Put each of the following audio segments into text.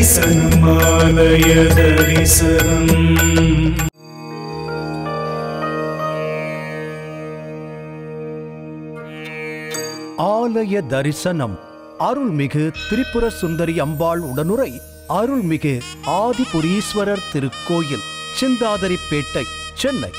தரிசனம் ஆலய தரிசனம் ஆலய தரிசனம் அருள்மிகு திரிபுர சுந்தரி அம்பாள் உடனுரை அருள்மிகு ஆதிபுரீஸ்வரர் திருக்கோயில் சிந்தாதிரிப்பேட்டை சென்னை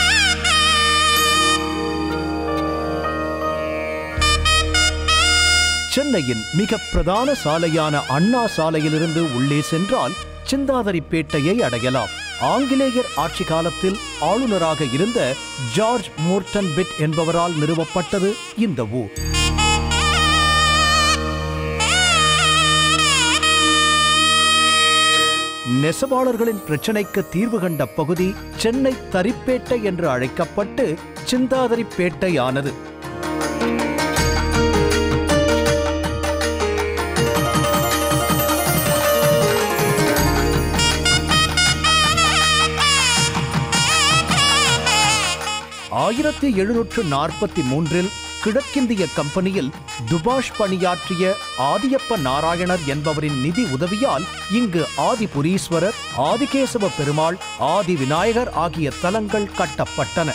சென்னையின் மிக பிரதான சாலையான அண்ணா சாலையிலிருந்து உள்ளே சென்றால் சிந்தாதிரிப்பேட்டையை அடையலாம் ஆங்கிலேயர் ஆட்சி காலத்தில் ஆளுநராக இருந்த ஜார்ஜ் மோர்டன் பிட் என்பவரால் நிறுவப்பட்டது இந்த ஊர் நெசவாளர்களின் பிரச்சனைக்கு தீர்வு கண்ட பகுதி சென்னை தரிப்பேட்டை என்று அழைக்கப்பட்டு சிந்தாதிரிப்பேட்டை ஆனது ஆயிரத்தி எழுநூற்று நாற்பத்தி மூன்றில் கிழக்கிந்திய கம்பெனியில் துபாஷ் பணியாற்றிய ஆதியப்ப நாராயணர் என்பவரின் நிதி உதவியால் இங்கு ஆதிபுரீஸ்வரர் ஆதிகேசவ பெருமாள் ஆதி விநாயகர் ஆகிய தலங்கள் கட்டப்பட்டன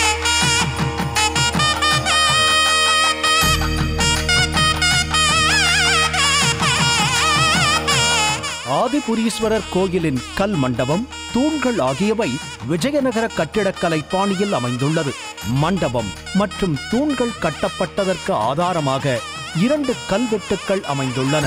ஆதிபுரீஸ்வரர் கோயிலின் கல் மண்டபம் தூண்கள் ஆகியவை விஜயநகர கட்டிடக்கலை பாணியில் அமைந்துள்ளது மண்டபம் மற்றும் தூண்கள் கட்டப்பட்டதற்கு ஆதாரமாக இரண்டு கல்வெட்டுக்கள் அமைந்துள்ளன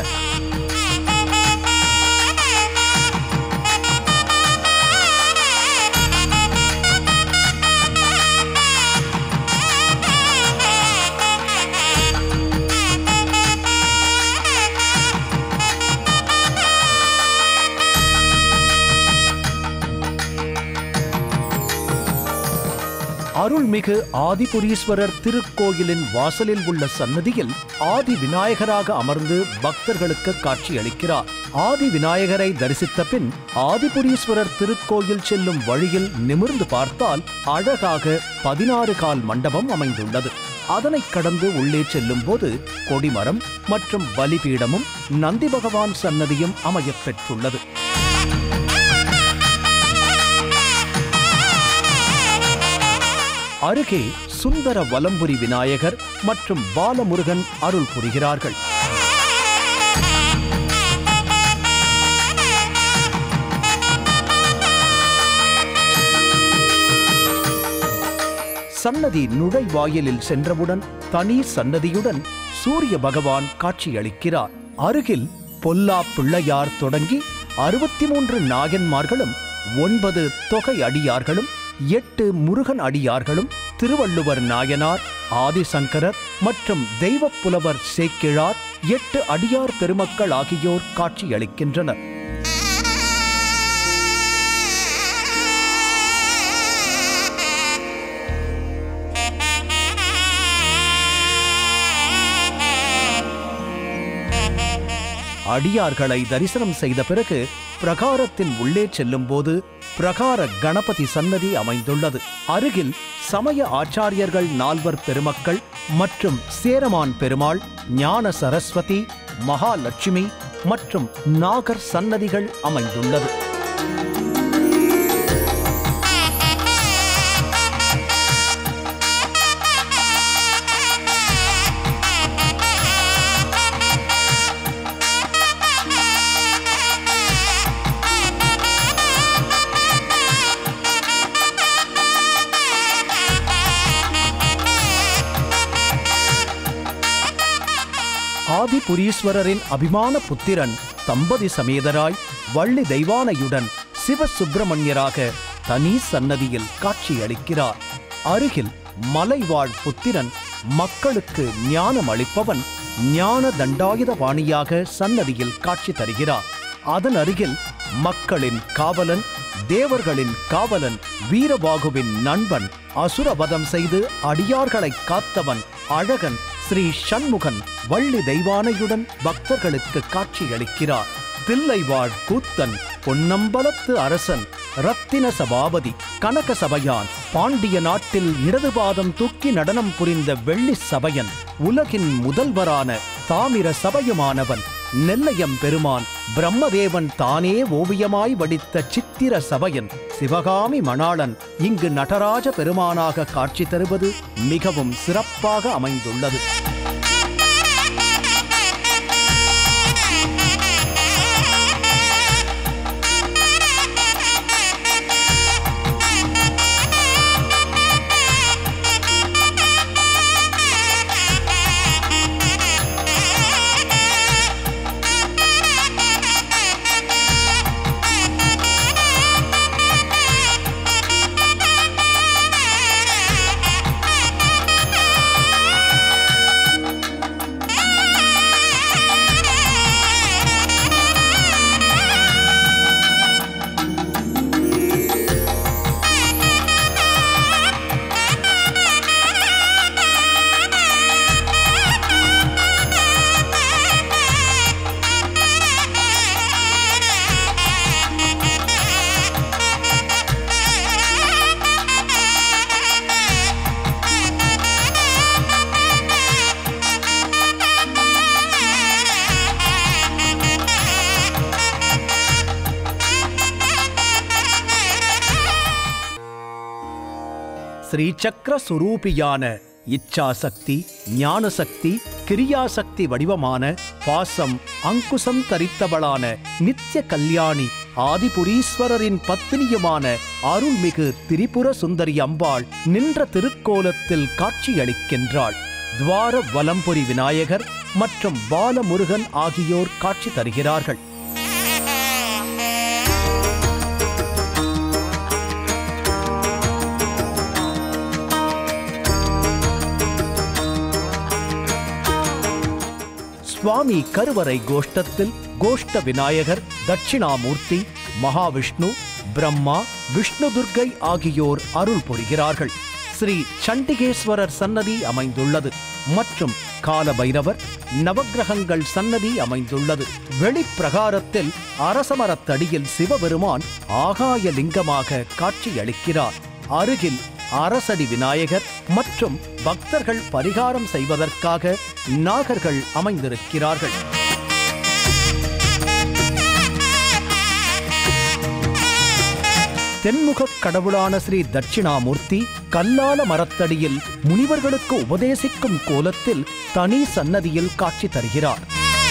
அருள்மிகு ஆதிபுரீஸ்வரர் திருக்கோயிலின் வாசலில் உள்ள சன்னதியில் ஆதி விநாயகராக அமர்ந்து பக்தர்களுக்கு காட்சியளிக்கிறார் ஆதி விநாயகரை தரிசித்த பின் ஆதிபுரீஸ்வரர் திருக்கோயில் செல்லும் வழியில் நிமிர்ந்து பார்த்தால் அழகாக பதினாறு கால் மண்டபம் அமைந்துள்ளது அதனைக் கடந்து உள்ளே செல்லும் போது கொடிமரம் மற்றும் பலிபீடமும் நந்தி பகவான் சன்னதியும் அமையப் பெற்றுள்ளது அருகே சுந்தர வலம்புரி விநாயகர் மற்றும் பாலமுருகன் அருள் புரிகிறார்கள் சன்னதி நுழைவாயிலில் சென்றவுடன் தனி சன்னதியுடன் சூரிய பகவான் காட்சியளிக்கிறார் அருகில் பொல்லா பிள்ளையார் தொடங்கி அறுபத்தி மூன்று நாயன்மார்களும் ஒன்பது தொகை அடியார்களும் எட்டு முருகன் அடியார்களும் திருவள்ளுவர் நாயனார் ஆதிசங்கரர் மற்றும் தெய்வப் புலவர் சேக்கிழார் எட்டு அடியார் பெருமக்கள் ஆகியோர் காட்சியளிக்கின்றனர் அடியார்களை தரிசனம் செய்த பிறகு பிரகாரத்தின் உள்ளே செல்லும்போது பிரகார கணபதி சன்னதி அமைந்துள்ளது அருகில் சமய ஆச்சாரியர்கள் நால்வர் பெருமக்கள் மற்றும் சேரமான் பெருமாள் ஞான சரஸ்வதி மகாலட்சுமி மற்றும் நாகர் சன்னதிகள் அமைந்துள்ளது ஆதிபுரீஸ்வரரின் அபிமான புத்திரன் தம்பதி சமேதராய் வள்ளி தெய்வானையுடன் சிவசுப்பிரமணியராக தனி சன்னதியில் காட்சியளிக்கிறார் அருகில் மலைவாழ் புத்திரன் மக்களுக்கு ஞானம் அளிப்பவன் ஞான தண்டாயுத வாணியாக சன்னதியில் காட்சி தருகிறார் அதன் அருகில் மக்களின் காவலன் தேவர்களின் காவலன் வீரபாகுவின் நண்பன் அசுரவதம் செய்து அடியார்களை காத்தவன் அழகன் ஸ்ரீ சண்முகன் வள்ளி தெய்வானையுடன் பக்தர்களுக்கு காட்சியளிக்கிறார் தில்லைவாழ் கூத்தன் பொன்னம்பலத்து அரசன் ரத்தின சபாபதி கனக சபையான் பாண்டிய நாட்டில் இடது பாதம் தூக்கி நடனம் புரிந்த வெள்ளி சபையன் உலகின் முதல்வரான தாமிர சபையுமானவன் நெல்லையம் பெருமான் பிரம்மதேவன் தானே ஓவியமாய் வடித்த சித்திர சபையன் சிவகாமி மணாளன் இங்கு நடராஜ பெருமானாக காட்சி தருவது மிகவும் சிறப்பாக அமைந்துள்ளது ஸ்ரீசக்கர சுரூபியான இச்சாசக்தி ஞானசக்தி கிரியாசக்தி வடிவமான பாசம் அங்குசம் தரித்தவளான நித்திய கல்யாணி ஆதிபுரீஸ்வரரின் பத்தினியுமான அருள்மிகு திரிபுர சுந்தரி அம்பாள் நின்ற திருக்கோலத்தில் காட்சியளிக்கின்றாள் துவார வலம்புரி விநாயகர் மற்றும் பாலமுருகன் ஆகியோர் காட்சி தருகிறார்கள் சுவாமி கருவறை கோஷ்டத்தில் கோஷ்ட விநாயகர் தட்சிணாமூர்த்தி மகாவிஷ்ணு பிரம்மா விஷ்ணு துர்க்கை ஆகியோர் அருள் புரிகிறார்கள் ஸ்ரீ சண்டிகேஸ்வரர் சன்னதி அமைந்துள்ளது மற்றும் கால பைரவர் நவக்கிரகங்கள் சன்னதி அமைந்துள்ளது வெளிப்பிரகாரத்தில் அரசமரத்தடியில் சிவபெருமான் ஆகாய லிங்கமாக காட்சியளிக்கிறார் அருகில் அரசடி விநாயகர் மற்றும் பக்தர்கள் பரிகாரம் செய்வதற்காக நாகர்கள் அமைந்திருக்கிறார்கள் தென்முகக் கடவுளான ஸ்ரீ தட்சிணாமூர்த்தி கல்லால மரத்தடியில் முனிவர்களுக்கு உபதேசிக்கும் கோலத்தில் தனி சன்னதியில் காட்சி தருகிறார்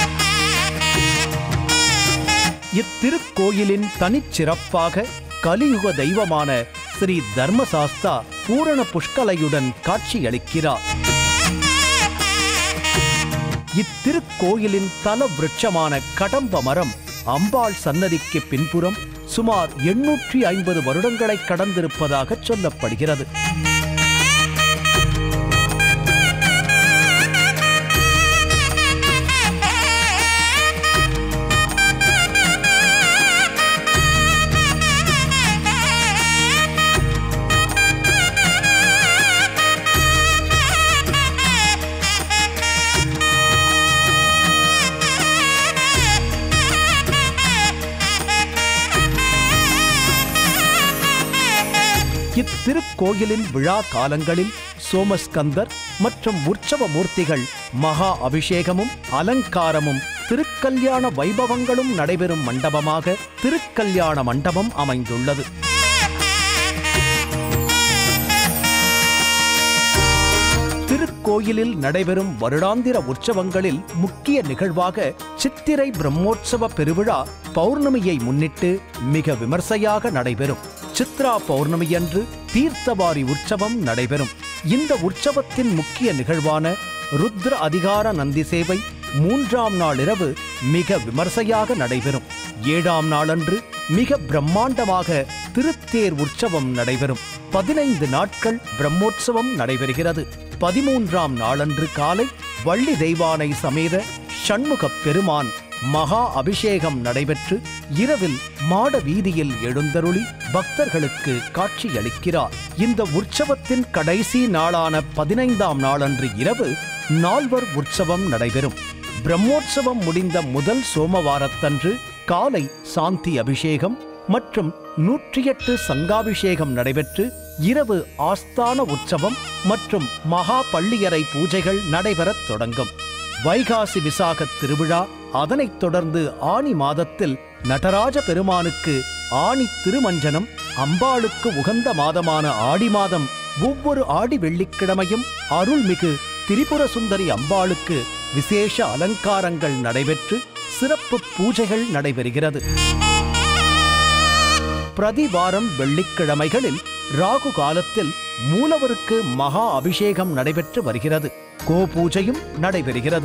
இத்திருக்கோயிலின் தனிச்சிறப்பாக கலியுக தெய்வமான ஸ்ரீ தர்மசாஸ்தா பூரண புஷ்கலையுடன் காட்சியளிக்கிறார் இத்திருக்கோயிலின் தல விருட்சமான கடம்ப மரம் அம்பாள் சன்னதிக்கு பின்புறம் சுமார் எண்ணூற்றி ஐம்பது வருடங்களை கடந்திருப்பதாக சொல்லப்படுகிறது இத்திருக்கோயிலின் விழா காலங்களில் சோமஸ்கந்தர் மற்றும் உற்சவ மூர்த்திகள் மகா அபிஷேகமும் அலங்காரமும் திருக்கல்யாண வைபவங்களும் நடைபெறும் மண்டபமாக திருக்கல்யாண மண்டபம் அமைந்துள்ளது திருக்கோயிலில் நடைபெறும் வருடாந்திர உற்சவங்களில் முக்கிய நிகழ்வாக சித்திரை பிரம்மோற்சவ பெருவிழா பௌர்ணமியை முன்னிட்டு மிக விமர்சையாக நடைபெறும் சித்ரா பௌர்ணமியன்று தீர்த்தவாரி உற்சவம் நடைபெறும் இந்த உற்சவத்தின் முக்கிய நிகழ்வான ருத்ர அதிகார நந்தி சேவை மூன்றாம் நாள் இரவு மிக விமர்சையாக நடைபெறும் ஏழாம் நாளன்று மிக பிரம்மாண்டமாக திருத்தேர் உற்சவம் நடைபெறும் பதினைந்து நாட்கள் பிரம்மோற்சவம் நடைபெறுகிறது பதிமூன்றாம் நாளன்று காலை வள்ளி தெய்வானை சமேத ஷண்முகப் பெருமான் மகா அபிஷேகம் நடைபெற்று இரவில் மாட வீதியில் எழுந்தருளி பக்தர்களுக்கு காட்சியளிக்கிறார் இந்த உற்சவத்தின் கடைசி நாளான பதினைந்தாம் நாளன்று இரவு நால்வர் உற்சவம் நடைபெறும் பிரம்மோற்சவம் முடிந்த முதல் சோமவாரத்தன்று காலை சாந்தி அபிஷேகம் மற்றும் நூற்றி எட்டு சங்காபிஷேகம் நடைபெற்று இரவு ஆஸ்தான உற்சவம் மற்றும் மகா பள்ளியறை பூஜைகள் நடைபெறத் தொடங்கும் வைகாசி விசாக திருவிழா அதனைத் தொடர்ந்து ஆனி மாதத்தில் நடராஜ பெருமானுக்கு ஆணி திருமஞ்சனம் அம்பாளுக்கு உகந்த மாதமான ஆடி மாதம் ஒவ்வொரு ஆடி வெள்ளிக்கிழமையும் அருள்மிகு திரிபுர சுந்தரி அம்பாளுக்கு விசேஷ அலங்காரங்கள் நடைபெற்று சிறப்பு பூஜைகள் நடைபெறுகிறது பிரதி வாரம் வெள்ளிக்கிழமைகளில் ராகு காலத்தில் மூலவருக்கு மகா அபிஷேகம் நடைபெற்று வருகிறது கோபூஜையும் நடைபெறுகிறது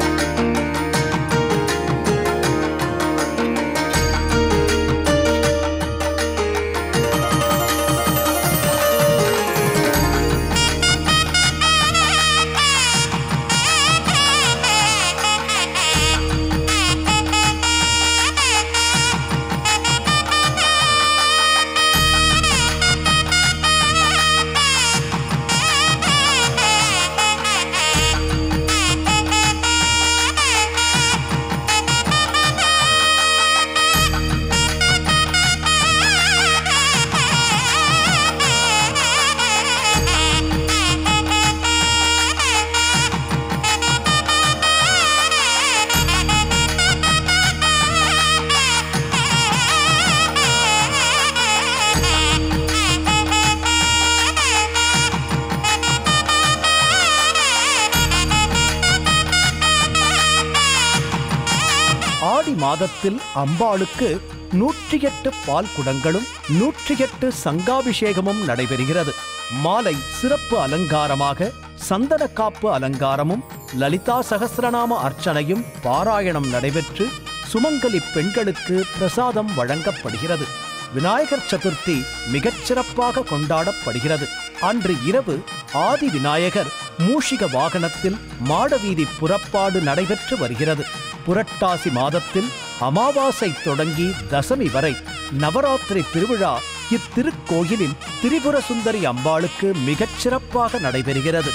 ஆடி மாதத்தில் அம்பாளுக்கு நூற்றி எட்டு பால் குடங்களும் நூற்றி எட்டு சங்காபிஷேகமும் நடைபெறுகிறது மாலை சிறப்பு அலங்காரமாக சந்தன காப்பு அலங்காரமும் லலிதா சகஸ்ரநாம அர்ச்சனையும் பாராயணம் நடைபெற்று சுமங்கலி பெண்களுக்கு பிரசாதம் வழங்கப்படுகிறது விநாயகர் சதுர்த்தி மிகச் சிறப்பாக கொண்டாடப்படுகிறது அன்று இரவு ஆதி விநாயகர் மூஷிக வாகனத்தில் மாடவீதி புறப்பாடு நடைபெற்று வருகிறது புரட்டாசி மாதத்தில் அமாவாசை தொடங்கி தசமி வரை நவராத்திரி திருவிழா இத்திருக்கோயிலில் திரிபுர சுந்தரி அம்பாளுக்கு மிகச் சிறப்பாக நடைபெறுகிறது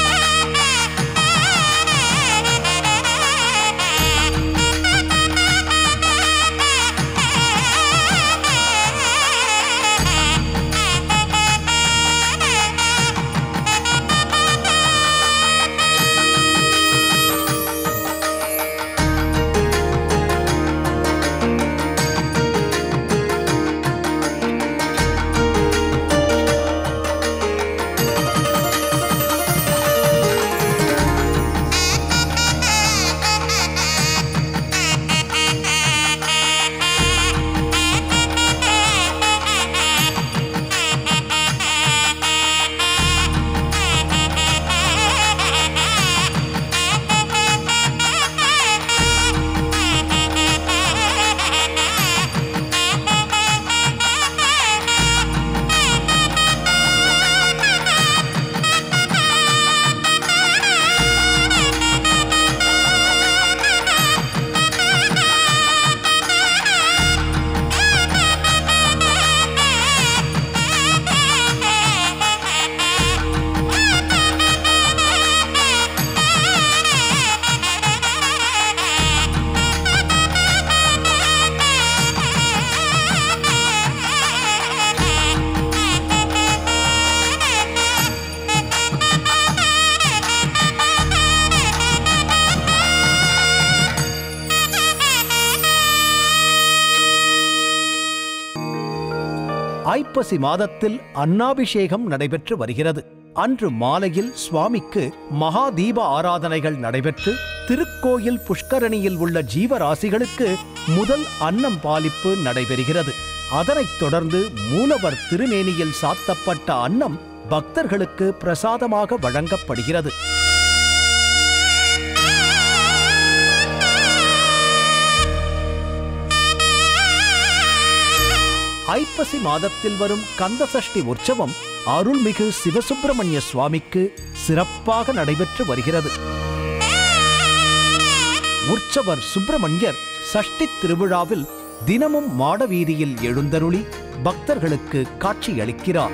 ஐப்பசி மாதத்தில் அன்னாபிஷேகம் நடைபெற்று வருகிறது அன்று மாலையில் சுவாமிக்கு மகா தீப ஆராதனைகள் நடைபெற்று திருக்கோயில் புஷ்கரணியில் உள்ள ஜீவராசிகளுக்கு முதல் அன்னம் பாலிப்பு நடைபெறுகிறது அதனைத் தொடர்ந்து மூலவர் திருமேனியில் சாத்தப்பட்ட அன்னம் பக்தர்களுக்கு பிரசாதமாக வழங்கப்படுகிறது ஐப்பசி மாதத்தில் வரும் கந்தசஷ்டி உற்சவம் அருள்மிகு சிவசுப்பிரமணிய சுவாமிக்கு சிறப்பாக நடைபெற்று வருகிறது உற்சவர் சுப்பிரமணியர் சஷ்டி திருவிழாவில் தினமும் மாடவீதியில் எழுந்தருளி பக்தர்களுக்கு காட்சியளிக்கிறார்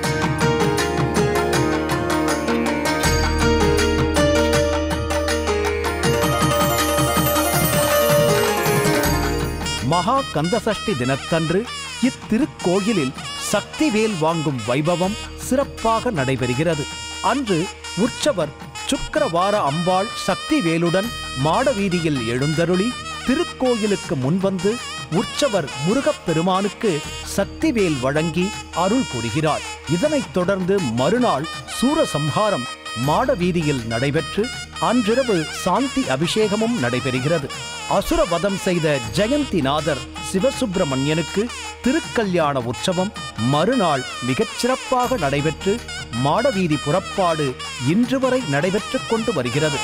மகா கந்தசஷ்டி தினத்தன்று இத்திருக்கோயிலில் சக்திவேல் வாங்கும் வைபவம் சிறப்பாக நடைபெறுகிறது அன்று உற்சவர் சுக்கிரவார அம்பாள் சக்திவேலுடன் மாடவீதியில் எழுந்தருளி திரு திருக்கோயிலுக்கு முன்வந்து உற்சவர் முருகப்பெருமானுக்கு சக்திவேல் வழங்கி அருள் புரிகிறார் இதனைத் தொடர்ந்து மறுநாள் சூரசம்ஹாரம் மாட வீதியில் நடைபெற்று அன்றிரவு சாந்தி அபிஷேகமும் நடைபெறுகிறது அசுரவதம் செய்த ஜெயந்திநாதர் சிவசுப்பிரமணியனுக்கு திருக்கல்யாண உற்சவம் மறுநாள் மிகச் சிறப்பாக நடைபெற்று மாடவீதி புறப்பாடு இன்று வரை நடைபெற்றுக் கொண்டு வருகிறது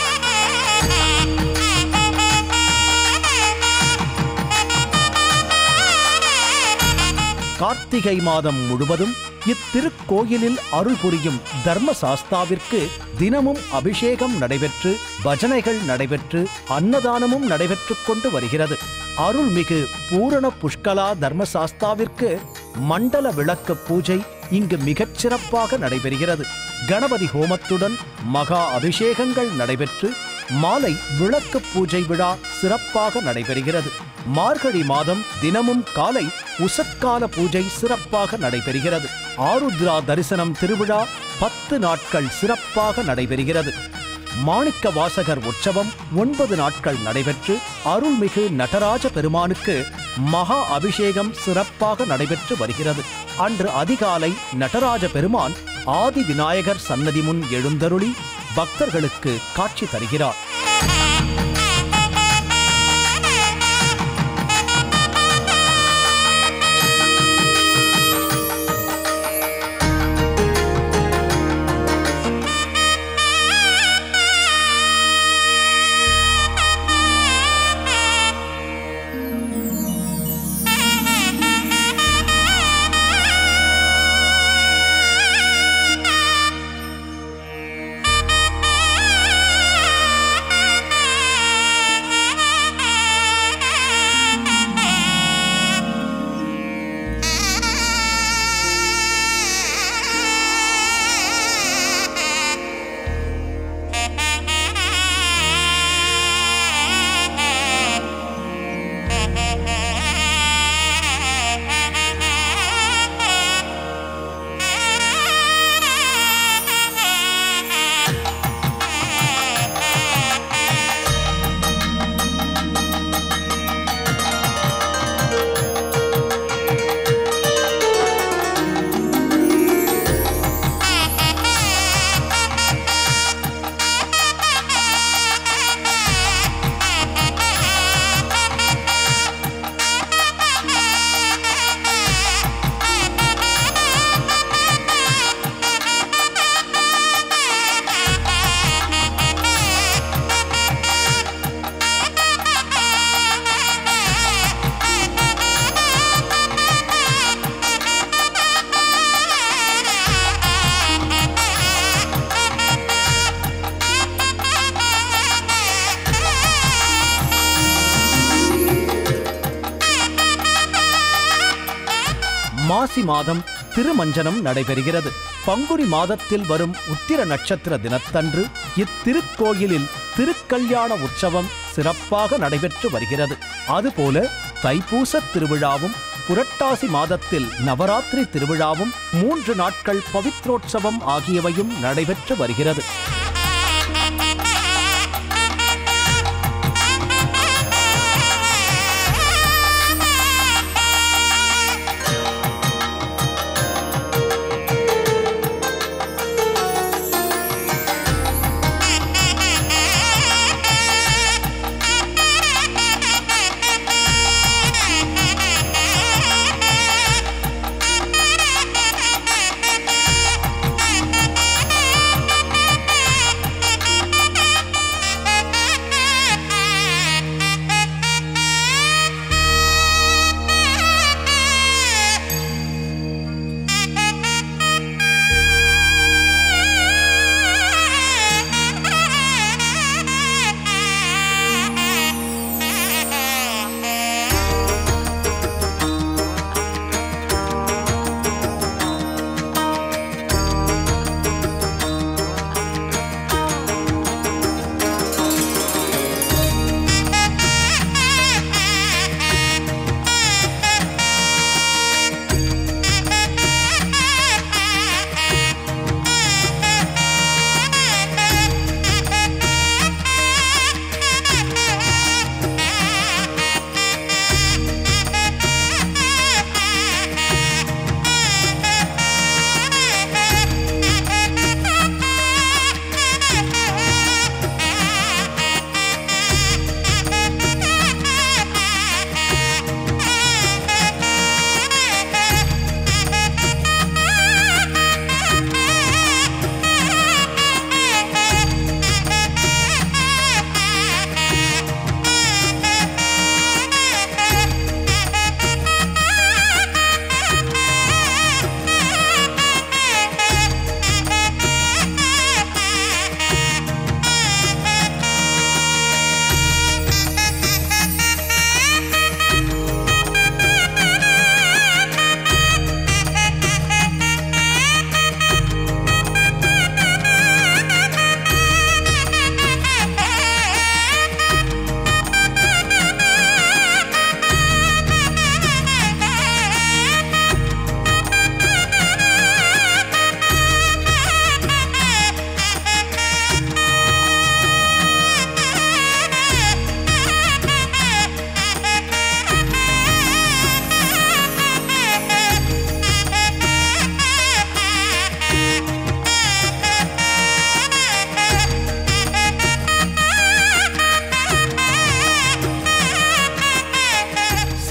கார்த்திகை மாதம் முழுவதும் இத்திருக்கோயிலில் அருள் புரியும் தர்மசாஸ்தாவிற்கு தினமும் அபிஷேகம் நடைபெற்று பஜனைகள் நடைபெற்று அன்னதானமும் நடைபெற்றுக் கொண்டு வருகிறது அருள்மிகு பூரண புஷ்கலா தர்மசாஸ்தாவிற்கு மண்டல விளக்கு பூஜை இங்கு மிகச் சிறப்பாக நடைபெறுகிறது கணபதி ஹோமத்துடன் மகா அபிஷேகங்கள் நடைபெற்று மாலை விளக்கு பூஜை விழா சிறப்பாக நடைபெறுகிறது மார்கழி மாதம் தினமும் காலை உசத்கால பூஜை சிறப்பாக நடைபெறுகிறது ஆருத்ரா தரிசனம் திருவிழா பத்து நாட்கள் சிறப்பாக நடைபெறுகிறது மாணிக்க வாசகர் உற்சவம் ஒன்பது நாட்கள் நடைபெற்று அருள்மிகு நடராஜ பெருமானுக்கு மகா அபிஷேகம் சிறப்பாக நடைபெற்று வருகிறது அன்று அதிகாலை நடராஜ பெருமான் ஆதி விநாயகர் சன்னதி முன் எழுந்தருளி பக்தர்களுக்கு காட்சி தருகிறார் மாசி மாதம் திருமஞ்சனம் நடைபெறுகிறது பங்குனி மாதத்தில் வரும் உத்திர நட்சத்திர தினத்தன்று இத்திருக்கோயிலில் திருக்கல்யாண உற்சவம் சிறப்பாக நடைபெற்று வருகிறது அதுபோல தைப்பூசத் திருவிழாவும் புரட்டாசி மாதத்தில் நவராத்திரி திருவிழாவும் மூன்று நாட்கள் பவித்ரோற்சவம் ஆகியவையும் நடைபெற்று வருகிறது Thank you.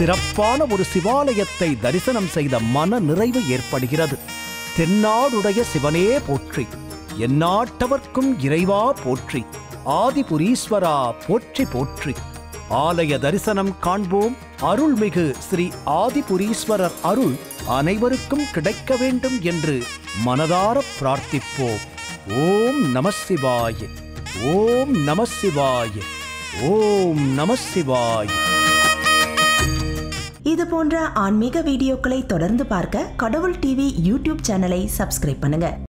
சிறப்பான ஒரு சிவாலயத்தை தரிசனம் செய்த மன நிறைவு ஏற்படுகிறது தென்னாடுடைய சிவனே போற்றி எந்நாட்டவர்க்கும் இறைவா போற்றி ஆதிபுரீஸ்வரா போற்றி போற்றி ஆலய தரிசனம் காண்போம் அருள்மிகு ஸ்ரீ ஆதிபுரீஸ்வரர் அருள் அனைவருக்கும் கிடைக்க வேண்டும் என்று மனதார பிரார்த்திப்போம் ஓம் நம சிவாய ஓம் நம சிவாய ஓம் நம சிவாய இது போன்ற ஆன்மீக வீடியோக்களை தொடர்ந்து பார்க்க கடவுள் டிவி யூடியூப் சேனலை சப்ஸ்கிரைப் பண்ணுங்க